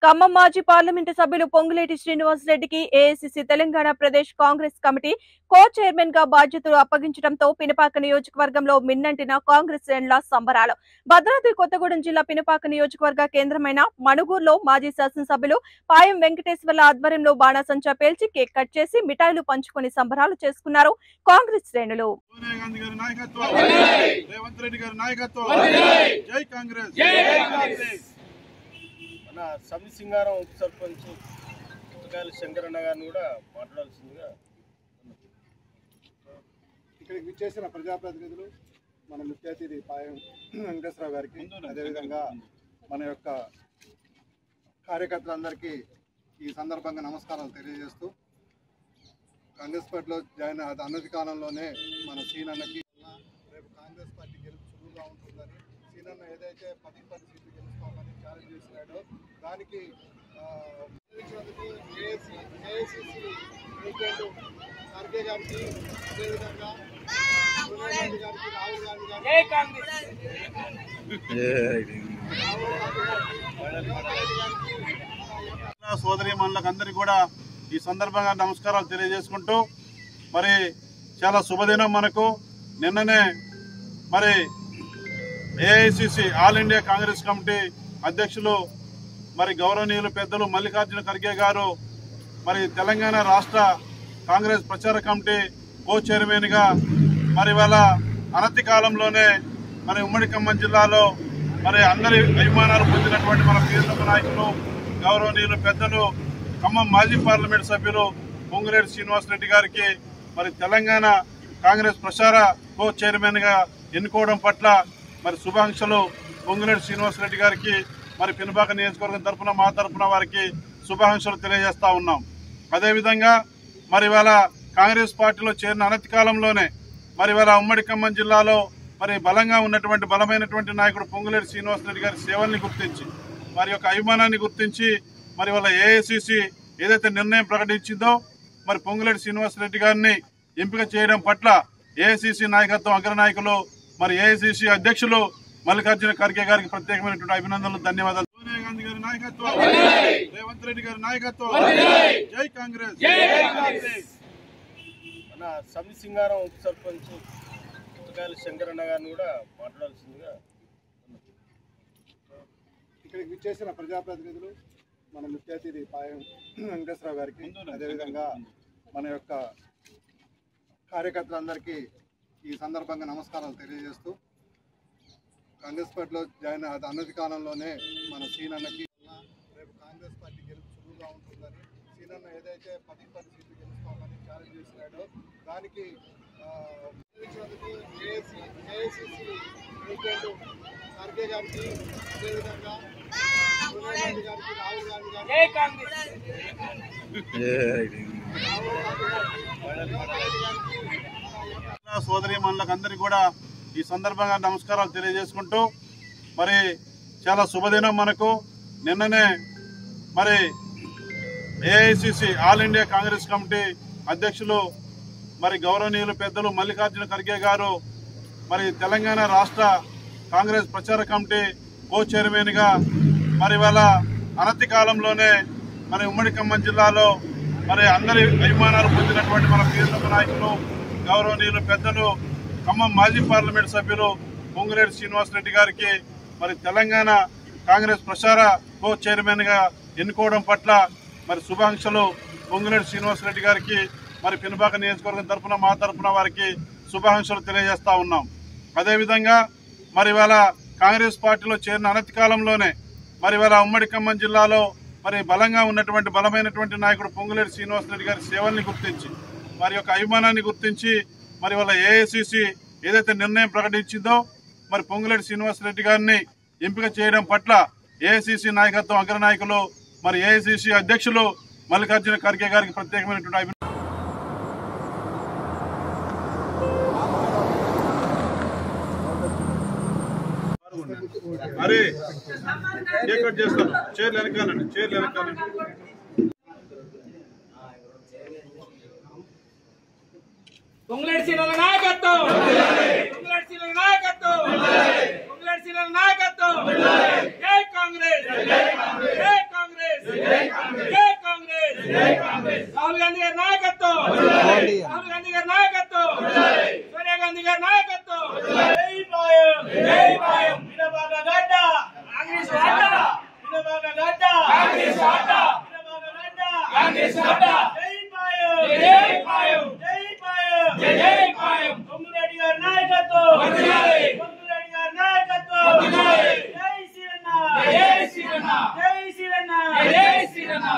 ఖమ్మం మాజీ పార్లమెంటు సభ్యులు పొంగులేటి శ్రీనివాస్ రెడ్డికి AICC Telangana Pradesh Congress committee co chairman గా బాధ్యతలు అప్పగించడంతో పినపాక నియోజకవర్గంలో మిన్నంటిన కాంగ్రెస్ శ్రేణుల సంబరాలు భద్రాద్రి కొత్తగూడెం జిల్లా పినపాక నియోజకవర్గ కేంద్రమైన మణుగూరులో మాజీ శాసనసభ్యులు పాయం వెంకటేశ్వర్ల ఆధ్వర్యంలో బాణాసంచా పేల్చి కేక్ కట్ చేసి మిఠాయిలు పంచుకొని సంబరాలు చేసుకున్నారు కాంగ్రెస్ శ్రేణులు సోనియా గాంధీ గారి నాయకత్వం రేవంత్ రెడ్డి గారి నాయకత్వం జై కాంగ్రెస్ మన సమి సింగారం ఉప సర్పంచ్ పుస్తకాల శంకరన్న గారిని కూడా మాట్లాడాల్సిందిగా ఇక్కడికి విచ్చేసిన ప్రజాప్రతినిధులు మన ముఖ్య అతిథి పాయం వెంకటేశ్వరరావు గారికి అదేవిధంగా మన యొక్క కార్యకర్తలందరికీ ఈ సందర్భంగా నమస్కారాలు తెలియజేస్తూ కాంగ్రెస్ పార్టీలో జాయిన్ అది అన్నది కాలంలోనే మన సీనన్నకి రేపు కాంగ్రెస్ పార్టీ గెలుపు సులువుగా ఉంటుందని సీనన్న ఏదైతే పది పది సీట్లు గెలుస్తామని ఛాలెంజ్ చేసినాడో దానికి ఆ, గెలిచినందుకు ఏఐసి ఏఐసిసి ప్రెసిడెంట్ ఖర్గే గారికి అదేవిధంగా సోనియా గాంధీ గారికి రాహుల్ గాంధీ గారికి రాహుల్ గాంధీ గారికి రేవంత్ రెడ్డి గారికి సోదరి మనులకు అందరికీ కూడా ఈ సందర్భంగా నమస్కారాలు తెలియజేసుకుంటూ మరి చాలా శుభదినం మనకు నిన్ననే మరి AICC all India Congress committee అధ్యక్షులు మరి గౌరవనీయులు పెద్దలు మల్లికార్జున ఖర్గే గారు మరి తెలంగాణ రాష్ట్ర కాంగ్రెస్ ప్రచార కమిటీ కో చైర్మన్గా మరి వాళ్ళ అనతి కాలంలోనే మరి ఉమ్మడి ఖమ్మం జిల్లాలో మరి అందరి అభిమానాలు పొందినటువంటి మన ప్రియతమ నాయకులు గౌరవనీయులు పెద్దలు ఖమ్మం మాజీ పార్లమెంట్ సభ్యులు పొంగులేటి శ్రీనివాసరెడ్డి గారికి మరి తెలంగాణ కాంగ్రెస్ ప్రచార కో చైర్మన్ గా ఎన్నుకోవడం పట్ల మరి శుభాకాంక్షలు పొంగులేటి శ్రీనివాసరెడ్డి గారికి మరి పినపాక నియోజకవర్గం తరఫున మా తరఫున వారికి శుభాకాంక్షలు తెలియజేస్తా ఉన్నాం అదేవిధంగా మరి ఇవాళ కాంగ్రెస్ పార్టీలో చేరిన అనతి కాలంలోనే మరి ఇవాళ ఉమ్మడి ఖమ్మం జిల్లాలో మరి బలంగా ఉన్నటువంటి బలమైనటువంటి నాయకుడు పొంగులేటి శ్రీనివాసరెడ్డి గారి సేవల్ని గుర్తించి వారి యొక్క అభిమానాన్ని గుర్తించి మరి వాళ్ళ ఏఐసిసి ఏదైతే నిర్ణయం ప్రకటించిందో మరి పొంగులేటి శ్రీనివాసరెడ్డి గారిని ఎంపిక చేయడం పట్ల ఏఐసిసి నాయకత్వం అగ్రనాయకులు మరి ఏఐసిసి అధ్యక్షులు మల్లికార్జున ఖర్గే గారికి ప్రత్యేకమైనటువంటి అభినందనలు ధన్యవాదాలు సోనియా గాంధీ గారి నాయకత్వం రేవంత్ రెడ్డి గారి నాయకత్వం జై కాంగ్రెస్ మన సమి సింగారం ఉప సర్పంచ్ పుస్తకాల శంకరన్న గారిని కూడా మాట్లాడాల్సిందిగా ఇక్కడికి విచ్చేసిన ప్రజాప్రతినిధులు మన ముఖ్య అతిథి పాయం వెంకటేశ్వరరావు గారికి అదేవిధంగా మన యొక్క కార్యకర్తలందరికీ ఈ సందర్భంగా నమస్కారాలు తెలియజేస్తూ కాంగ్రెస్ పార్టీలో జాయిన్ అది అన్నది కాలంలోనే మన సీనన్నకి రేపు కాంగ్రెస్ పార్టీ గెలుపు సులువుగా ఉంటుందని సీనన్న ఏదైతే పది పది సీట్లు గెలుస్తామని ఛాలెంజ్ చేసినాడో దానికి ఆ, గెలిచినందుకు ఏఐసి ఏఐసిసి ప్రెసిడెంట్ ఖర్గే గారికి అదేవిధంగా సోనియా గాంధీ గారికి రాహుల్ గాంధీ గారికి రాహుల్ గాంధీ గారికి రేవంత్ రెడ్డి గారికి సోదరి మనులకు అందరికీ కూడా ఈ సందర్భంగా నమస్కారాలు తెలియజేసుకుంటూ మరి చాలా శుభదినం మనకు నిన్ననే మరి AICC all India Congress committee అధ్యక్షులు మరి గౌరవనీయులు పెద్దలు మల్లికార్జున ఖర్గే గారు మరి తెలంగాణ రాష్ట్ర కాంగ్రెస్ ప్రచార కమిటీ కో చైర్మన్గా మరి వాళ్ళ అనతి కాలంలోనే మరి ఉమ్మడి ఖమ్మం జిల్లాలో మరి అందరి అభిమానాలు పొందినటువంటి మన ప్రియతమ నాయకులు గౌరవనీయులు పెద్దలు ఖమ్మం మాజీ పార్లమెంట్ సభ్యులు పొంగులేటి శ్రీనివాసరెడ్డి గారికి మరి తెలంగాణ కాంగ్రెస్ ప్రచార కో చైర్మన్ గా ఎన్నుకోవడం పట్ల మరి శుభాకాంక్షలు పొంగులేటి శ్రీనివాసరెడ్డి గారికి మరి పినపాక నియోజకవర్గం తరఫున మా తరఫున వారికి శుభాకాంక్షలు తెలియజేస్తా ఉన్నాం అదేవిధంగా మరి ఇవాళ కాంగ్రెస్ పార్టీలో చేరిన అనతి కాలంలోనే మరి ఇవాళ ఉమ్మడి ఖమ్మం జిల్లాలో మరి బలంగా ఉన్నటువంటి బలమైనటువంటి నాయకుడు పొంగులేటి శ్రీనివాసరెడ్డి గారి సేవల్ని గుర్తించి వారి యొక్క అభిమానాన్ని గుర్తించి మరి వాళ్ళ ఏఐసిసి ఏదైతే నిర్ణయం ప్రకటించిందో మరి పొంగులేటి శ్రీనివాసరెడ్డి గారిని ఎంపిక చేయడం పట్ల ఏఐసిసి నాయకత్వం అగ్రనాయకులు మరి ఏఐసిసి అధ్యక్షులు మల్లికార్జున ఖర్గే గారికి ప్రత్యేకమైనటువంటి అభినందనలు అరే కేక్ కట్ చేస్తాను చైర్లు వెనకాలండి చైర్లు వెనకాలండి పొంగులేటి సీనియర్ నాయకత్వం పొంగులేటి సీనియర్ నాయకత్వం పొంగులేటి సీనియర్ నాయకత్వం జై కాంగ్రెస్ జై కాంగ్రెస్ రాహుల్ గాంధీ గారి నాయకత్వం రాహుల్ గాంధీ గారి నాయకత్వం సోనియా గాంధీ గారి నాయకత్వం జై పాయం జై పాయం వినబాగ గడ్డ కాంగ్రెస్ గడ్డ వినబాగ గడ్డ కాంగ్రెస్ గడ్డ వినబాగ గడ్డ కాంగ్రెస్ గడ్డ జై పాయం జై పాయం జై పాయం జై పాయం కొమ్మిరెడ్డి గారి నాయకత్వం కొమ్మిరెడ్డి గారి నాయకత్వం జై శ్రీరన్న జై శ్రీరన్న జై శ్రీరన్న జై శ్రీరన్న